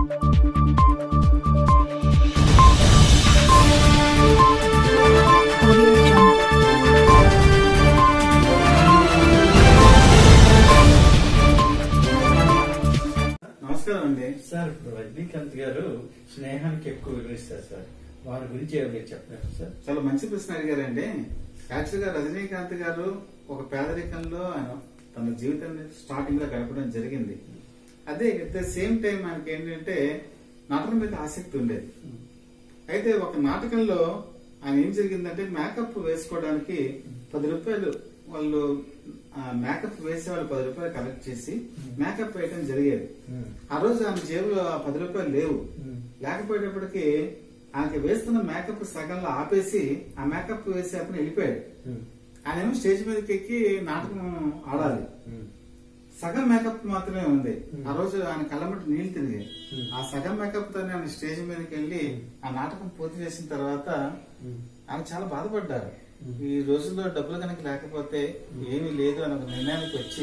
Audio Jungle. నమస్కారం అండి sir ఇప్పుడు రజనీకాంత్ గారు స్నేహానికి ఎక్కువ విలువిస్తారు సార్ వారి గురించి ఏమైనా చెప్పలేదు సార్ చాలా మంచి ప్రశ్న అడిగారండి యాక్చువల్ గా రజనీకాంత్ గారు ఒక పేదరికంలో ఆయన తన జీవితాన్ని స్టార్టింగ్ లో గడపడం జరిగింది అదే అట్ ద సేమ్ టైం ఆయనకి ఏంటంటే నటన మీద ఆసక్తి ఉండేది అయితే ఒక నాటకంలో ఆయన ఏం జరిగిందంటే మేకప్ వేసుకోవడానికి పది రూపాయలు వాళ్ళు ఆ, మేకప్ వేసే వాళ్ళు పది రూపాయలు కలెక్ట్ చేసి మేకప్ వేయడం జరిగేది ఆ రోజు ఆమె జేబులో ఆ పది రూపాయలు లేవు లేకపోయేటప్పటికి ఆమెకి వేస్తున్న మేకప్ సగంలో ఆపేసి ఆ మేకప్ వేసి అతను వెళ్ళిపోయాడు ఆయన ఏమో స్టేజ్ మీదకి ఎక్కి నాటకం ఆడాలి సగం మేకప్ మాత్రమే ఉంది ఆ రోజు ఆయన కళ్ళమట్టి నీళ్లు తిరిగాయి ఆ సగం మేకప్ తోనే ఆయన స్టేజ్ మీదకి వెళ్ళి ఆ నాటకం పూర్తి చేసిన తర్వాత ఆయన చాలా బాధపడ్డారు ఈ రోజుల్లో డబ్బులు కనుక లేకపోతే ఏమీ లేదు అని ఒక నిర్ణయానికి వచ్చి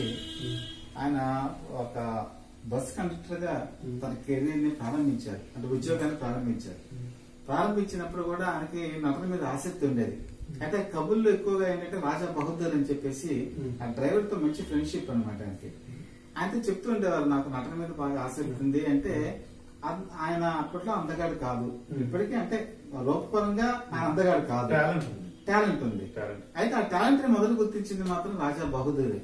ఆయన ఒక బస్ కండక్టర్ గా తన కెరీర్ ని ప్రారంభించారు అంటే ఉద్యోగాన్ని ప్రారంభించారు ప్రారంభించినప్పుడు కూడా ఆయనకి నటన మీద ఆసక్తి ఉండేది అయితే కబుర్లు ఎక్కువగా ఏంటంటే రాజా బహదూర్ అని చెప్పేసి ఆ డ్రైవర్ తో మంచి ఫ్రెండ్షిప్ అనమాట ఆయనకి ఆయనతో చెప్తూ ఉండేవారు నాకు నటన మీద బాగా ఆసక్తి ఉంది అంటే అన్- ఆయన అప్పట్లో అందగాడు కాదు ఇప్పటికీ అంటే రూపపరంగా ఆయన అందగాడు కాదు టాలెంట్ ఉంది టాలెంట్ ఉంది టాలెంట్ అయితే ఆ టాలెంట్ ని మొదలు గుర్తించింది మాత్రం రాజా బహదూరే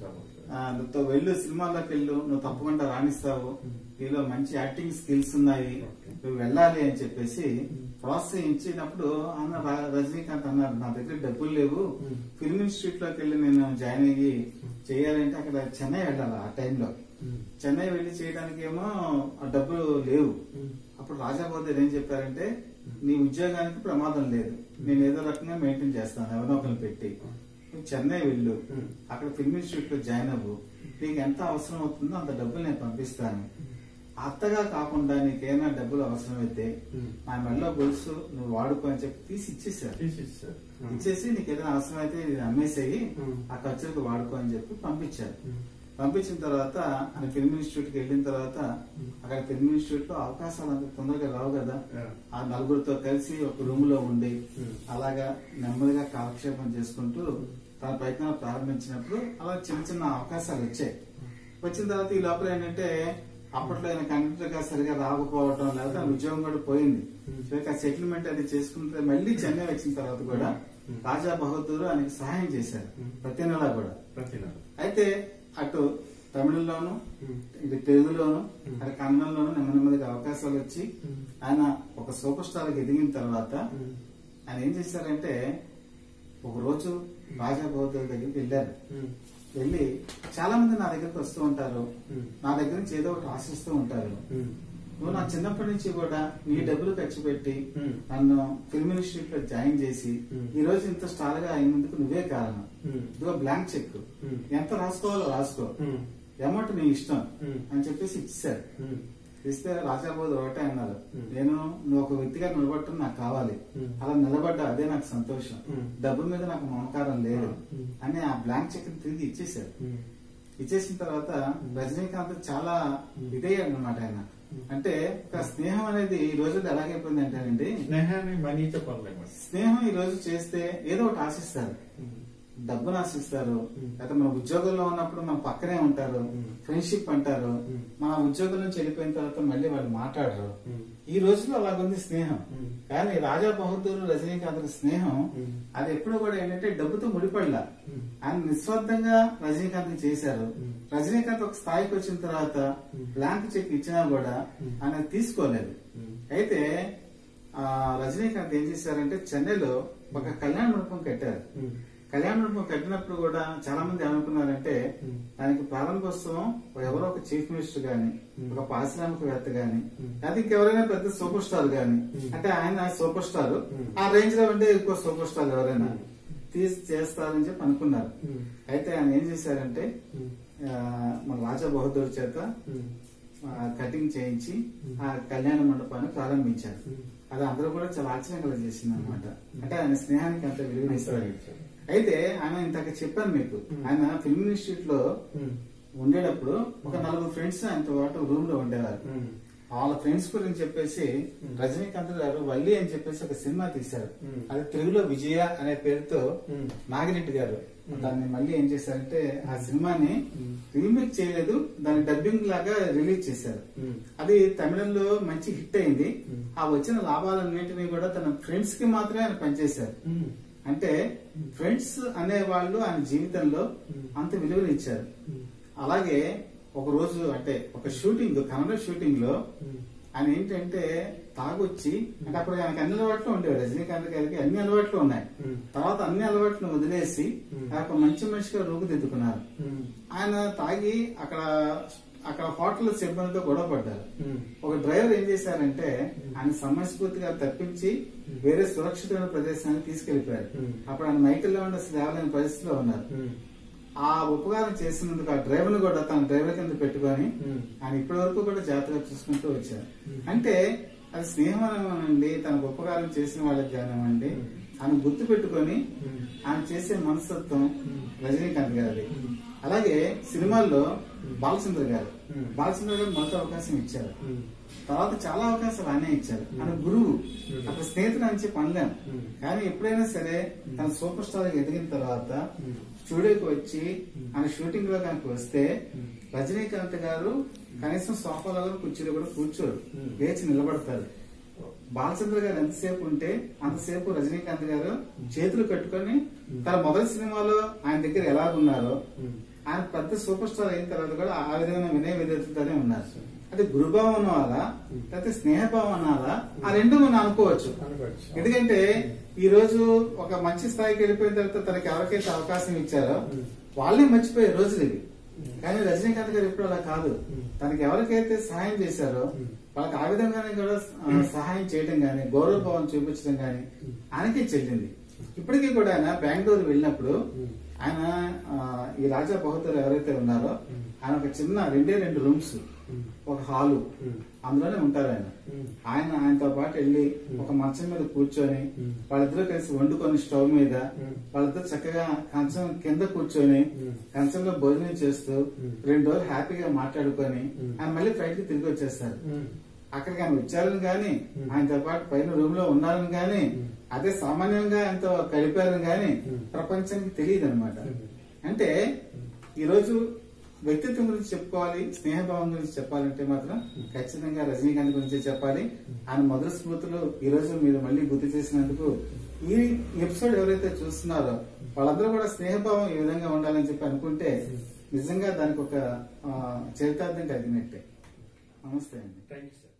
ఆ, నువ్వు వెళ్ళు సినిమాల్లోకి వెళ్ళు నువ్వు తప్పకుండా రాణిస్తావు నీలో మంచి యాక్టింగ్ స్కిల్స్ ఉన్నాయి నువ్వు వెళ్ళాలి అని చెప్పేసి ప్రోత్సహించినప్పుడు అన్న రా- రజనీకాంత్ అన్నారు నా దగ్గర డబ్బులు లేవు ఫిల్మ్ ఇన్స్టిట్యూట్ లోకి వెళ్ళి నేను జాయిన్ అయ్యి చేయాలంటే అక్కడ చెన్నై వెళ్ళాలి ఆ టైంలో చెన్నై వెళ్ళి చేయడానికి ఏమో ఆ డబ్బులు లేవు అప్పుడు రాజా బౌద్ధర్ ఏం చెప్పారంటే నీ ఉద్యోగానికి ప్రమాదం లేదు నేను ఏదో రకంగా మెయింటైన్ చేస్తాను ఎవరో ఒకరిని పెట్టి నువ్వు చెన్నై వెళ్ళు అక్కడ ఫిల్మ్ ఇన్స్టిట్యూట్ లో జాయిన్ అవ్వు నీకు ఎంత అవసరం అవుతుందో అంత డబ్బులు నేను పంపిస్తాను అత్తగా కాకుండా నీకేమైనా డబ్బులు అవసరమైతే నా మెడలో గొలుసు నువ్వు వాడుకో అని చెప్పి తీసి ఇచ్చేసారు తీసిస్తారు ఇచ్చేసి నీకు ఏదైనా అవసరమైతే ఇది అమ్మేసేయి ఆ ఖర్చులకు వాడుకో అని చెప్పి పంపించారు పంపించిన తర్వాత ఆయన ఫిల్మ్ ఇన్స్టిట్యూట్ కి వెళ్ళిన తర్వాత అక్కడ ఫిల్మ్ ఇన్స్టిట్యూట్ లో అవకాశాలు అంత తొందరగా రావు కదా ఆ నలుగురితో కలిసి ఒక రూమ్ లో ఉండి అలాగా నెమ్మదిగా కాలక్షేపం చేసుకుంటూ తన ప్రయత్నాలు ప్రారంభించినప్పుడు అలా చిన్న చిన్న అవకాశాలు వచ్చాయి వచ్చిన తర్వాత ఈ లోపల ఏంటంటే అప్పట్లో ఆయన కండక్టర్ గా సరిగా రాకపోవడం లేకపోతే ఆయన ఉద్యోగం కూడా పోయింది చివరికి ఆ సెటిల్మెంట్ అది చేసుకుంటే మళ్ళీ చెన్నై వచ్చిన తర్వాత కూడా రాజా బహదూర్ ఆయనకి సహాయం చేశారు ప్రతి నెల కూడా ప్రతి నెల అయితే అటు తమిళంలోను ఇటు తెలుగులోను అటు కన్నడంలోను నెమ్మది నెమ్మదిగా అవకాశాలు వచ్చి ఆయన ఒక సూపర్ స్టార్ కి ఎదిగిన తర్వాత ఆయన ఏం చేశారంటే ఒక రోజు రాజా బహదూర్ దగ్గరికి వెళ్ళారు వెళ్ళి చాలా మంది నా దగ్గరికి వస్తూ ఉంటారు నా దగ్గర నుంచి ఏదో ఒకటి ఆశిస్తూ ఉంటారు నువ్వు నా చిన్నప్పటి నుంచి కూడా నీ డబ్బులు ఖర్చు పెట్టి నన్ను ఫిల్మ్ ఇన్స్టిట్యూట్ లో జాయిన్ చేసి ఈ రోజు ఇంత స్టార్ గా అయినందుకు నువ్వే కారణం ఇదిగో బ్లాంక్ చెక్ ఎంత రాసుకోవాలో రాసుకో అమౌంట్ నీ ఇష్టం అని చెప్పేసి ఇచ్చారు ఇస్తే రాజాబాబు ఒకటే అన్నారు నేను నువ్వు ఒక వ్యక్తిగా నిలబడటం నాకు కావాలి అలా నిలబడ్డా అదే నాకు సంతోషం డబ్బు మీద నాకు మమకారం లేదు అని ఆ బ్లాంక్ చెక్ తిరిగి ఇచ్చేసారు ఇచ్చేసిన తర్వాత రజనీకాంత్ చాలా ఇదయ్యాడు అనమాట ఆయన అంటే ఒక స్నేహం అనేది ఈ రోజుల్లో ఎలాగైపోయింది అంటేనండి స్నేహాన్ని మనీతో కొనలేము స్నేహం ఈ రోజు చేస్తే ఏదో ఒకటి ఆశిస్తారు డబ్బును ఆశిస్తారు లేకపోతే మన ఉద్యోగంలో ఉన్నప్పుడు మన పక్కనే ఉంటారు ఫ్రెండ్షిప్ అంటారు మన ఉద్యోగం నుంచి వెళ్ళిపోయిన తర్వాత మళ్ళీ వాళ్ళు మాట్లాడరు ఈ రోజుల్లో అలాగుంది స్నేహం కానీ రాజా బహదూర్ రజనీకాంత్ స్నేహం అది ఎప్పుడు కూడా ఏంటంటే డబ్బుతో ముడిపడలా ఆయన నిస్వార్థంగా రజనీకాంత్ చేశారు రజనీకాంత్ ఒక స్థాయికి వచ్చిన తర్వాత బ్లాంక్ చెక్ ఇచ్చినా కూడా ఆయన తీసుకోలేదు అయితే ఆ రజనీకాంత్ ఏం చేశారంటే చెన్నైలో ఒక కళ్యాణ మండపం కట్టారు కళ్యాణ మండపం కట్టినప్పుడు కూడా చాలా మంది ఏమనుకున్నారంటే దానికి ప్రారంభోత్సవం ఎవరో ఒక చీఫ్ మినిస్టర్ గాని ఒక పారిశ్రామికవేత్త గాని అది ఇంకెవరైనా పెద్ద సూపర్ స్టార్ గాని అంటే ఆయన సూపర్ స్టార్ ఆ రేంజ్ లో ఉండే ఎక్కువ సూపర్ స్టార్ ఎవరైనా తీసి చేస్తారని చెప్పి అనుకున్నారు అయితే ఆయన ఏం చేశారంటే ఆ, మన రాజా బహదూర్ చేత ఆ, కటింగ్ చేయించి ఆ కళ్యాణ మండపాన్ని ప్రారంభించారు అది అందరూ కూడా చాలా ఆశ్చర్యంగా చేసింది అనమాట అంటే ఆయన స్నేహానికి అంత విలువనిస్తారు అయితే ఆయన ఇంతక చెప్పాను మీకు ఆయన ఫిల్మ్ ఇన్స్టిట్యూట్ లో ఉండేటప్పుడు ఒక నలుగురు ఫ్రెండ్స్ ఆయనతో పాటు రూమ్ లో ఉండేవారు వాళ్ళ ఫ్రెండ్స్ గురించి చెప్పేసి Hmm. రజనీకాంత్ గారు వల్లి అని చెప్పేసి ఒక సినిమా తీశారు Hmm. అది తెలుగులో విజయ అనే పేరుతో Hmm. నాగిరెడ్డి గారు Hmm. దాన్ని మళ్ళీ ఏం చేశారంటే ఆ సినిమాని Hmm. రీమేక్ చేయలేదు దాని డబ్బింగ్ లాగా రిలీజ్ చేశారు ఉమ్, అది తమిళంలో మంచి హిట్ అయింది Hmm. ఆ వచ్చిన లాభాలన్నింటినీ కూడా తన ఫ్రెండ్స్ కి మాత్రమే ఆయన పనిచేశారు ఉమ్, అంటే ఫ్రెండ్స్ అనే వాళ్ళు ఆయన జీవితంలో Hmm. అంత విలువనిచ్చారు ఉమ్, అలాగే ఒక రోజు అంటే ఒక షూటింగ్ కన్నడ షూటింగ్ లో ఉమ్, ఆయన ఏంటంటే తాగొచ్చి అంటే అప్పుడు ఆయనకి అన్ని అలవాట్లు ఉండేవి రజనీకాంత్ గారికి అన్ని అలవాట్లు ఉన్నాయి ఉమ్, తర్వాత అన్ని అలవాట్లు వదిలేసి Hmm. ఆయన ఒక మంచి మనిషిగా రూపుదిద్దుకున్నారు ఉమ్, ఆయన తాగి అక్కడ అక్కడ హోటల్ సిబ్బందితో గొడవ పడ్డారు ఉమ్, ఒక డ్రైవర్ ఏం చేశారంటే ఆయన సమయస్ఫూర్తిగా తప్పించి వేరే సురక్షితమైన ప్రదేశానికి తీసుకెళ్లిపోయారు Hmm. అప్పుడు ఆయన మైకిల్లో ఉండి అసలు లేవలేని పరిస్థితిలో ఉన్నారు ఉమ్, ఆ ఉపకారం చేసినందుకు ఆ డ్రైవర్ కూడా తన డ్రైవర్ కింద పెట్టుకొని ఉమ్, ఆయన ఇప్పటి వరకు కూడా జాగ్రత్తగా చూసుకుంటూ వచ్చారు Hmm. అంటే అది స్నేహం అనివ్వండి తనకు ఉపకారం చేసిన వాళ్ళకి కానివ్వండి Hmm. ఆయన గుర్తు పెట్టుకొని ఉమ్, ఆయన చేసే మనస్తత్వం Hmm. రజనీకాంత్ గారిది Hmm. అలాగే సినిమాల్లో Hmm. బాలచంద్ర గారు Hmm. బాలచంద్ర గారు మొదటి అవకాశం ఇచ్చారు ఉమ్, తర్వాత చాలా అవకాశాలు ఆయనే ఇచ్చారు ఆయన గురువు Hmm. అక్కడ స్నేహితుడు అని చెప్పి అనలేం Hmm. కానీ ఎప్పుడైనా సరే తన సూపర్ స్టార్ గా ఎదిగిన తర్వాత Hmm. స్టూడియోకి వచ్చి Hmm. ఆయన షూటింగ్ లో కనుక వస్తే Hmm. రజనీకాంత్ గారు కనీసం సోఫాలలో కుర్చీలో కూడా కూర్చోరు Hmm. లేచి నిలబడతారు బాలచంద్ర గారు ఎంతసేపు ఉంటే అంతసేపు రజనీకాంత్ గారు చేతులు కట్టుకొని తన మొదటి సినిమాలో ఆయన దగ్గర ఎలాగున్నారో ఉమ్, ఆయన పెద్ద సూపర్ స్టార్ అయిన తర్వాత కూడా ఆ విధమైన వినయ విధేతతోనే ఉన్నారు అంటే గురుభావం అనాలా లేకపోతే స్నేహభావం అనాలా ఆ రెండు మనం అనుకోవచ్చు అనుకోవచ్చు. ఎందుకంటే ఈ రోజు ఒక మంచి స్థాయికి వెళ్ళిపోయిన తర్వాత తనకి ఎవరికైతే అవకాశం ఇచ్చారో Hmm. వాళ్ళే మర్చిపోయే రోజులు ఇవి Hmm. కానీ రజనీకాంత్ గారు ఎప్పుడు అలా కాదు Hmm. తనకి ఎవరికైతే సహాయం చేశారో Hmm. వాళ్ళకి ఆ విధంగానే కూడా ఆ, సహాయం చేయడం గానీ గౌరవభావం చూపించడం గానీ Hmm. ఆయనకే చెల్లింది ఇప్పటికీ కూడా ఆయన బెంగళూరు వెళ్ళినప్పుడు Hmm. ఆయన ఆ, ఈ రాజా బహదూర్ ఎవరైతే ఉన్నారో Hmm. ఆయన ఒక చిన్న రెండే రెండు రూమ్స్ ఉమ్, ఒక హాలు ఉమ్, అందులోనే ఉంటారు ఆయన ఉమ్, ఆయన ఆయనతో పాటు వెళ్ళి Hmm. ఒక మంచం మీద కూర్చొని Hmm. వాళ్ళిద్దరూ కలిసి వండుకొని స్టవ్ మీద Hmm. వాళ్ళిద్దరు చక్కగా కంచం కింద కూర్చొని Hmm. కంచంలో భోజనం చేస్తూ Hmm. రెండు రోజులు హ్యాపీగా మాట్లాడుకొని Hmm. ఆయన మళ్ళీ ఫ్లైట్ కి తిరిగి వచ్చేస్తారు ఉమ్, అక్కడికి ఆయన వచ్చారని గాని Hmm. ఆయనతో పాటు పైన రూమ్ లో ఉన్నారని గాని Hmm. అదే సామాన్యంగా ఆయనతో గడిపారని గాని Hmm. ప్రపంచానికి తెలియదు అనమాట Hmm. అంటే ఈరోజు వ్యక్తిత్వం గురించి చెప్పుకోవాలి స్నేహభావం గురించి చెప్పాలంటే మాత్రం ఖచ్చితంగా రజనీకాంత్ గురించి చెప్పాలి ఆయన మొదటి స్మృతులు ఈ రోజు మీరు మళ్ళీ గుర్తు చేసినందుకు ఈ ఎపిసోడ్ ఎవరైతే చూస్తున్నారో వాళ్ళందరూ కూడా స్నేహభావం ఈ విధంగా ఉండాలని చెప్పి అనుకుంటే నిజంగా దానికి ఒక ఆ, చరితార్థం కలిగినట్టే నమస్తే అండి థ్యాంక్ యూ సార్